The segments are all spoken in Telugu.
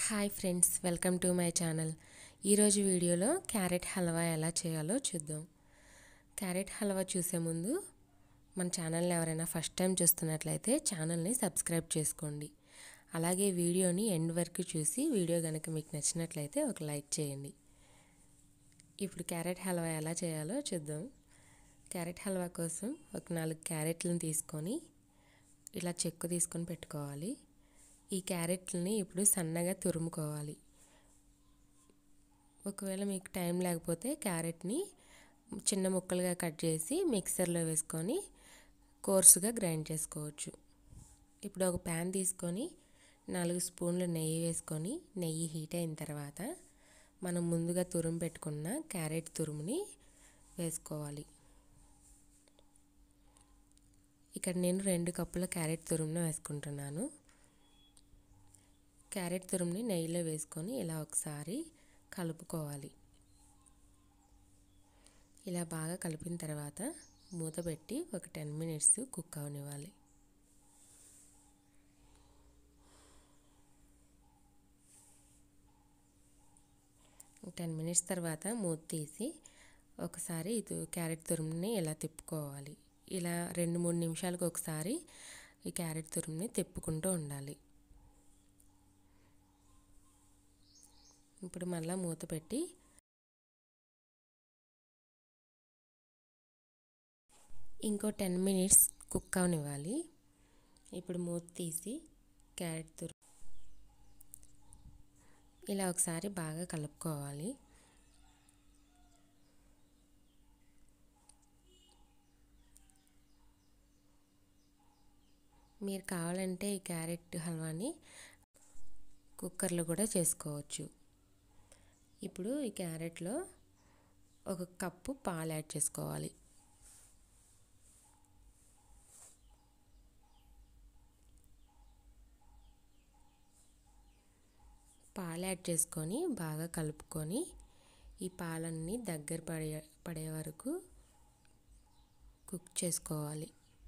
hi friends welcome to my channel ఈరోజు వీడియోలో క్యారెట్ హల్వా ఎలా చేయాలో చూద్దాం క్యారెట్ హల్వా చూసే ముందు మన ఛానల్ని ఎవరైనా ఫస్ట్ టైం చూస్తున్నట్లయితే ఛానల్ని సబ్స్క్రైబ్ చేసుకోండి అలాగే వీడియోని ఎండ్ వరకు చూసి వీడియో కనుక మీకు నచ్చినట్లయితే ఒక లైక్ చేయండి ఇప్పుడు క్యారెట్ హల్వా ఎలా చేయాలో చూద్దాం క్యారెట్ హల్వా కోసం ఒక నాలుగు క్యారెట్లను తీసుకొని ఇలా చెక్కు తీసుకొని పెట్టుకోవాలి ఈ క్యారెట్లని ఇప్పుడు సన్నగా తురుముకోవాలి ఒకవేళ మీకు టైం లేకపోతే క్యారెట్ని చిన్న ముక్కలుగా కట్ చేసి మిక్సర్లో వేసుకొని కోర్సుగా గ్రైండ్ చేసుకోవచ్చు ఇప్పుడు ఒక ప్యాన్ తీసుకొని నాలుగు స్పూన్లు నెయ్యి వేసుకొని నెయ్యి హీట్ అయిన తర్వాత మనం ముందుగా తురుము పెట్టుకున్న క్యారెట్ తురుముని వేసుకోవాలి ఇక్కడ నేను రెండు కప్పుల క్యారెట్ తురుమును వేసుకుంటున్నాను క్యారెట్ తురుముని నెయ్యిలో వేసుకొని ఇలా ఒకసారి కలుపుకోవాలి ఇలా బాగా కలిపిన తర్వాత మూత పెట్టి ఒక టెన్ మినిట్స్ కుక్ అవనివ్వాలి టెన్ మినిట్స్ తర్వాత మూత తీసి ఒకసారి ఇది క్యారెట్ తురుముని ఇలా తిప్పుకోవాలి ఇలా రెండు మూడు నిమిషాలకు ఒకసారి ఈ క్యారెట్ తురుముని తిప్పుకుంటూ ఉండాలి ఇప్పుడు మళ్ళీ మూత పెట్టి ఇంకో టెన్ మినిట్స్ కుక్ అవనివ్వాలి ఇప్పుడు మూత తీసి క్యారెట్ తురు ఇలా ఒకసారి బాగా కలుపుకోవాలి మీరు కావాలంటే ఈ క్యారెట్ హల్వాని కుక్కర్లో కూడా చేసుకోవచ్చు ఇప్పుడు ఈ క్యారెట్లో ఒక కప్పు పాలు యాడ్ చేసుకోవాలి పాలు యాడ్ చేసుకొని బాగా కలుపుకొని ఈ పాలన్నీ దగ్గర పడే పడే వరకు కుక్ చేసుకోవాలి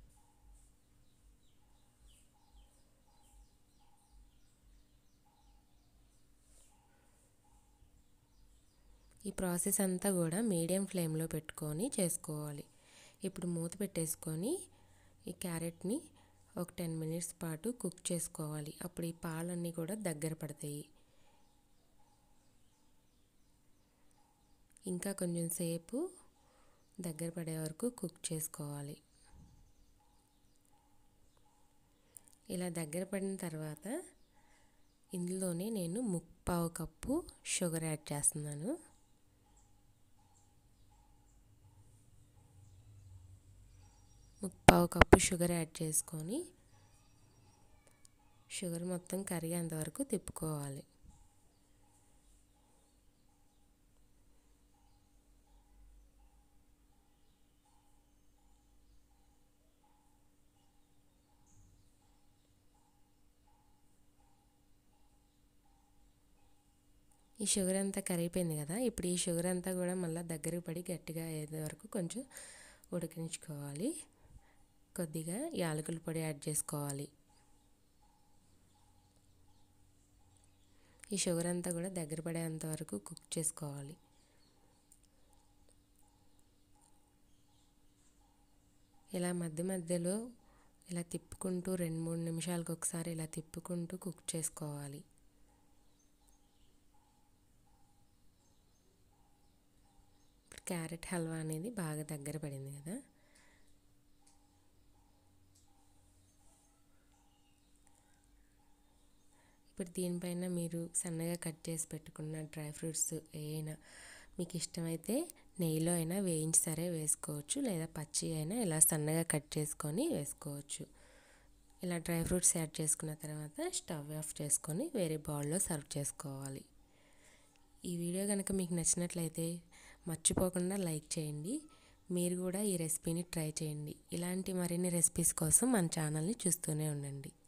ఈ ప్రాసెస్ అంతా కూడా మీడియం ఫ్లేమ్లో పెట్టుకొని చేసుకోవాలి ఇప్పుడు మూత పెట్టేసుకొని ఈ క్యారెట్ని ఒక టెన్ మినిట్స్ పాటు కుక్ చేసుకోవాలి అప్పుడు ఈ పాలన్నీ కూడా దగ్గర పడతాయి ఇంకా కొంచెం సేపు దగ్గర పడే వరకు కుక్ చేసుకోవాలి ఇలా దగ్గర పడిన తర్వాత ఇందులోనే నేను ముప్పావు కప్పు షుగర్ యాడ్ చేస్తున్నాను ముప్పావు కప్పు షుగర్ యాడ్ చేసుకొని షుగర్ మొత్తం కరిగేంత వరకు తిప్పుకోవాలి ఈ షుగర్ అంతా కరిగిపోయింది కదా ఇప్పుడు ఈ షుగర్ అంతా కూడా మళ్ళీ దగ్గరకు పడి గట్టిగా అయ్యేది వరకు కొంచెం ఉడికించుకోవాలి కొద్దిగా యాలకుల పొడి యాడ్ చేసుకోవాలి ఈ షుగర్ అంతా కూడా దగ్గర పడేంత వరకు కుక్ చేసుకోవాలి ఇలా మధ్య మధ్యలో ఇలా తిప్పుకుంటూ రెండు మూడు నిమిషాలకు ఒకసారి ఇలా తిప్పుకుంటూ కుక్ చేసుకోవాలి క్యారెట్ హల్వా అనేది బాగా దగ్గర పడింది కదా ఇప్పుడు దీనిపైన మీరు సన్నగా కట్ చేసి పెట్టుకున్న డ్రై ఫ్రూట్స్ ఏమైనా మీకు ఇష్టమైతే నెయ్యిలో అయినా వేయించి సరే వేసుకోవచ్చు లేదా పచ్చి అయినా ఇలా సన్నగా కట్ చేసుకొని వేసుకోవచ్చు ఇలా డ్రై ఫ్రూట్స్ యాడ్ చేసుకున్న తర్వాత స్టవ్ ఆఫ్ చేసుకొని వేరే బౌల్లో సర్వ్ చేసుకోవాలి ఈ వీడియో కనుక మీకు నచ్చినట్లయితే మర్చిపోకుండా లైక్ చేయండి మీరు కూడా ఈ రెసిపీని ట్రై చేయండి ఇలాంటి మరిన్ని రెసిపీస్ కోసం మన ఛానల్ని చూస్తూనే ఉండండి